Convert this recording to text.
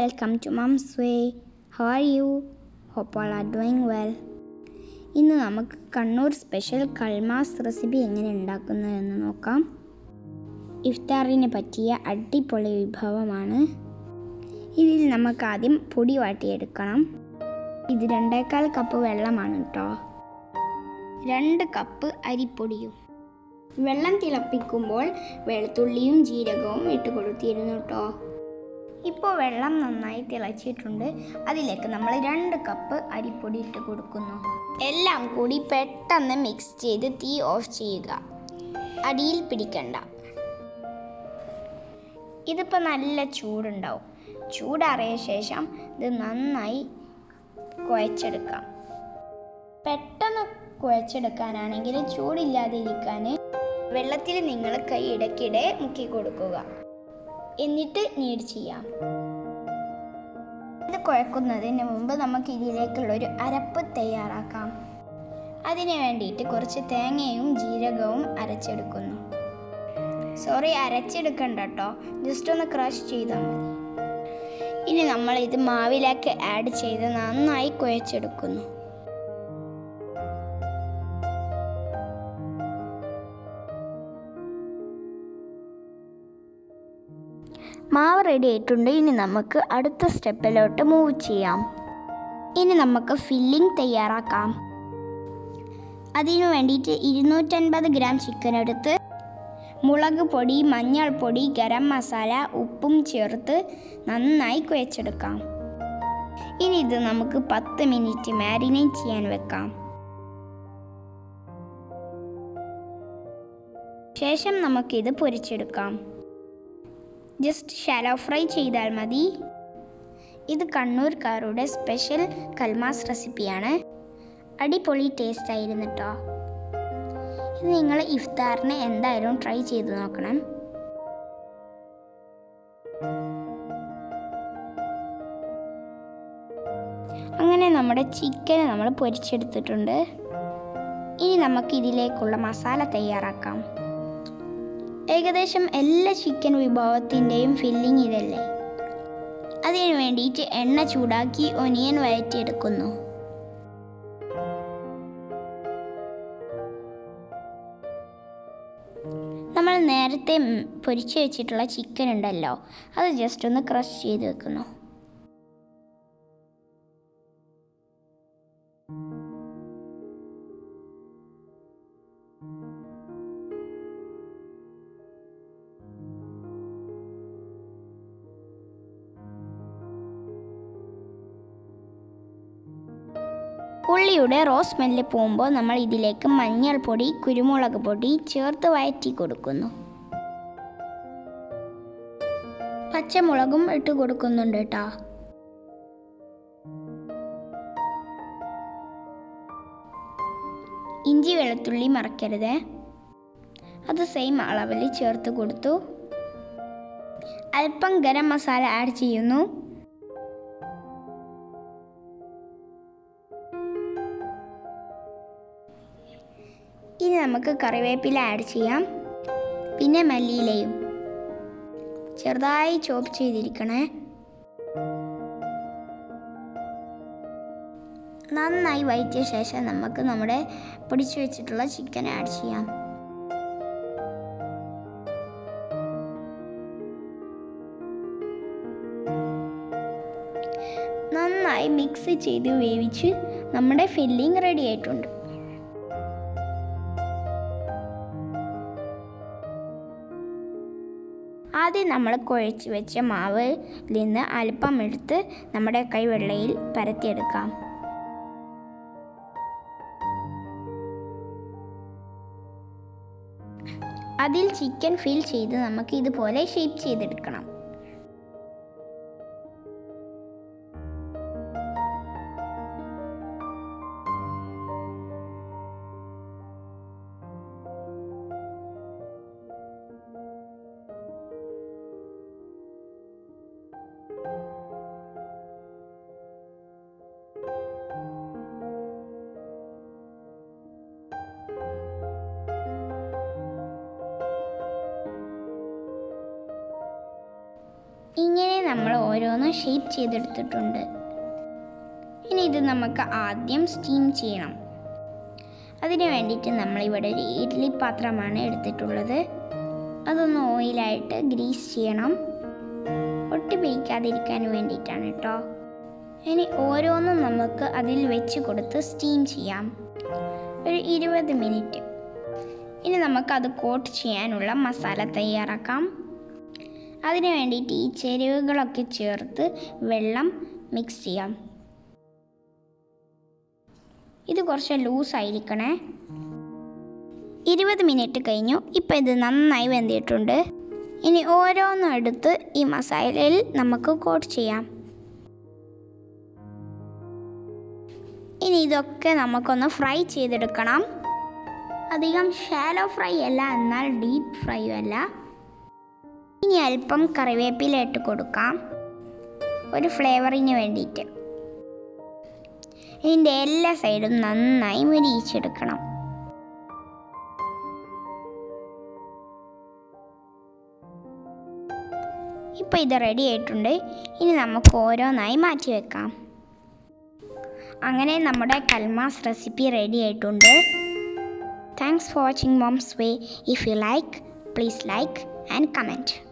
welcome to Mom's Way. How are you? Hope all are doing well. ഇന്ന് നമുക്ക് Kannur special കൽമാസ് recipe എങ്ങനെ ഉണ്ടാക്കുന്നതെന്ന് നോക്കാം ഇഫ്താറിന് പറ്റിയ അടിപൊളി വിഭവമാണ് ഇതിൽ നമുക്ക് ആദ്യം പൊടി വാട്ടിയെടുക്കണം ഇത് രണ്ടേക്കാൽ കപ്പ് വെള്ളമാണ് കേട്ടോ രണ്ട് കപ്പ് അരിപ്പൊടിയും വെള്ളം തിളപ്പിക്കുമ്പോൾ വെളുത്തുള്ളിയും ജീരകവും ഇട്ട് കൊടുത്തിരുന്നു കേട്ടോ ഇപ്പോൾ വെള്ളം നന്നായി തിളച്ചിട്ടുണ്ട് അതിലേക്ക് നമ്മൾ രണ്ട് കപ്പ് അരിപ്പൊടി ഇട്ട് കൊടുക്കുന്നു എല്ലാം കൂടി പെട്ടെന്ന് മിക്സ് ചെയ്ത് തീ ഓഫ് ചെയ്യുക അടിയിൽ പിടിക്കണ്ട ഇതിപ്പോൾ നല്ല ചൂടുണ്ടാവും ചൂടാറിയ ശേഷം ഇത് നന്നായി കുഴച്ചെടുക്കാം പെട്ടെന്ന് കുഴച്ചെടുക്കാനാണെങ്കിൽ ചൂടില്ലാതിരിക്കാൻ വെള്ളത്തിൽ നിങ്ങൾ കൈ ഇടയ്ക്കിടെ മുക്കി കൊടുക്കുക എന്നിട്ട് നീഡ് ചെയ്യാം ഇത് കുഴക്കുന്നതിന് മുമ്പ് നമുക്ക് ഇതിലേക്കുള്ള ഒരു അരപ്പ് തയ്യാറാക്കാം അതിന് വേണ്ടിയിട്ട് കുറച്ച് തേങ്ങയും ജീരകവും അരച്ചെടുക്കുന്നു സോറി അരച്ചെടുക്കണ്ട കേട്ടോ ജസ്റ്റ് ഒന്ന് ക്രഷ് ചെയ്താൽ മതി ഇനി നമ്മൾ ഇത് മാവിലേക്ക് ആഡ് ചെയ്ത് നന്നായി കുഴച്ചെടുക്കുന്നു മാവ് റെഡി ആയിട്ടുണ്ട് ഇനി നമുക്ക് അടുത്ത സ്റ്റെപ്പിലോട്ട് മൂവ് ചെയ്യാം ഇനി നമുക്ക് ഫില്ലിംഗ് തയ്യാറാക്കാം അതിനു വേണ്ടിയിട്ട് ഇരുന്നൂറ്റൻപത് ഗ്രാം ചിക്കൻ എടുത്ത് മുളക് പൊടി മഞ്ഞൾപ്പൊടി ഗരം മസാല ഉപ്പും ചേർത്ത് നന്നായി കുഴച്ചെടുക്കാം ഇനി ഇത് നമുക്ക് പത്ത് മിനിറ്റ് മാരിനേറ്റ് ചെയ്യാൻ വെക്കാം ശേഷം നമുക്കിത് പൊരിച്ചെടുക്കാം ജസ്റ്റ് ഷാലോ ഫ്രൈ ചെയ്താൽ മതി ഇത് കണ്ണൂർക്കാരുടെ സ്പെഷ്യൽ കൽമാസ് റെസിപ്പിയാണ് അടിപൊളി ടേസ്റ്റ് ആയിരുന്നു കേട്ടോ ഇത് നിങ്ങൾ ഇഫ്താറിന് എന്തായാലും ട്രൈ ചെയ്ത് നോക്കണം അങ്ങനെ നമ്മുടെ ചിക്കൻ നമ്മൾ പൊരിച്ചെടുത്തിട്ടുണ്ട് ഇനി നമുക്ക് ഇതിലേക്കുള്ള മസാല തയ്യാറാക്കാം ഏകദേശം എല്ലാ ചിക്കൻ വിഭവത്തിൻ്റെയും ഫില്ലിംഗ് ഇതല്ലേ അതിനു വേണ്ടിയിട്ട് എണ്ണ ചൂടാക്കി ഒനിയൻ വഴറ്റിയെടുക്കുന്നു നമ്മൾ നേരത്തെ പൊരിച്ചു വെച്ചിട്ടുള്ള ചിക്കൻ ഉണ്ടല്ലോ അത് ജസ്റ്റ് ഒന്ന് ക്രഷ് ചെയ്ത് വെക്കുന്നു ഉള്ളിയുടെ റോസ് സ്മെല്ല് പോകുമ്പോൾ നമ്മൾ ഇതിലേക്ക് മഞ്ഞൾപ്പൊടി കുരുമുളക് പൊടി ചേർത്ത് വഴറ്റി കൊടുക്കുന്നു പച്ചമുളകും ഇട്ട് കൊടുക്കുന്നുണ്ട് കേട്ടോ ഇഞ്ചി വെളുത്തുള്ളി മറക്കരുത് അത് സെയിം അളവിൽ ചേർത്ത് കൊടുത്തു അല്പം ഗരം മസാല ആഡ് ചെയ്യുന്നു ഇനി നമുക്ക് കറിവേപ്പില ആഡ് ചെയ്യാം പിന്നെ മല്ലിയിലയും ചെറുതായി ചോപ്പ് ചെയ്തിരിക്കണേ നന്നായി വഴറ്റിയ ശേഷം നമുക്ക് നമ്മുടെ പൊടിച്ചു വെച്ചിട്ടുള്ള ചിക്കൻ ആഡ് ചെയ്യാം നന്നായി മിക്സ് ചെയ്ത് വേവിച്ച് നമ്മുടെ ഫില്ലിംഗ് റെഡി ആയിട്ടുണ്ട് ആദ്യം നമ്മൾ കുഴച്ച് വെച്ച മാവിൽ നിന്ന് അല്പം എടുത്ത് നമ്മുടെ കൈവെള്ളയിൽ പരത്തിയെടുക്കാം അതിൽ ചിക്കൻ ഫിൽ ചെയ്ത് നമുക്ക് ഇതുപോലെ ഷേപ്പ് ചെയ്തെടുക്കണം ഇങ്ങനെ നമ്മൾ ഓരോന്ന് ഷേപ്പ് ചെയ്തെടുത്തിട്ടുണ്ട് ഇനി ഇത് നമുക്ക് ആദ്യം സ്റ്റീം ചെയ്യണം അതിന് വേണ്ടിയിട്ട് നമ്മളിവിടെ ഒരു ഇഡ്ഡലി പാത്രമാണ് എടുത്തിട്ടുള്ളത് അതൊന്ന് ഓയിലായിട്ട് ഗ്രീസ് ചെയ്യണം ഒട്ടി പിടിക്കാതിരിക്കാൻ വേണ്ടിയിട്ടാണ് കേട്ടോ ഇനി ഓരോന്നും നമുക്ക് അതിൽ വെച്ച് കൊടുത്ത് സ്റ്റീം ചെയ്യാം ഒരു ഇരുപത് മിനിറ്റ് ഇനി നമുക്കത് കോട്ട് ചെയ്യാനുള്ള മസാല തയ്യാറാക്കാം അതിന് വേണ്ടിയിട്ട് ഈ ചേരുവകളൊക്കെ ചേർത്ത് വെള്ളം മിക്സ് ചെയ്യാം ഇത് കുറച്ച് ലൂസായിരിക്കണേ ഇരുപത് മിനിറ്റ് കഴിഞ്ഞു ഇപ്പം ഇത് നന്നായി വെന്തിട്ടുണ്ട് ഇനി ഓരോന്നും എടുത്ത് ഈ മസാലയിൽ നമുക്ക് കോട്ട് ചെയ്യാം ഇനി ഇതൊക്കെ നമുക്കൊന്ന് ഫ്രൈ ചെയ്തെടുക്കണം അധികം ഷാലോ ഫ്രൈ അല്ല എന്നാൽ ഡീപ്പ് ഫ്രൈയും അല്ല ഇനി അല്പം കറിവേപ്പില ഇട്ട് കൊടുക്കാം ഒരു ഫ്ലേവറിന് വേണ്ടിയിട്ട് ഇതിൻ്റെ എല്ലാ സൈഡും നന്നായി മുരിയിച്ചെടുക്കണം ഇപ്പോൾ ഇത് റെഡി ആയിട്ടുണ്ട് ഇനി നമുക്ക് ഓരോന്നായി മാറ്റി വെക്കാം അങ്ങനെ നമ്മുടെ കൽമാസ് റെസിപ്പി റെഡി ആയിട്ടുണ്ട് thanks for watching mom's way if you like please like and comment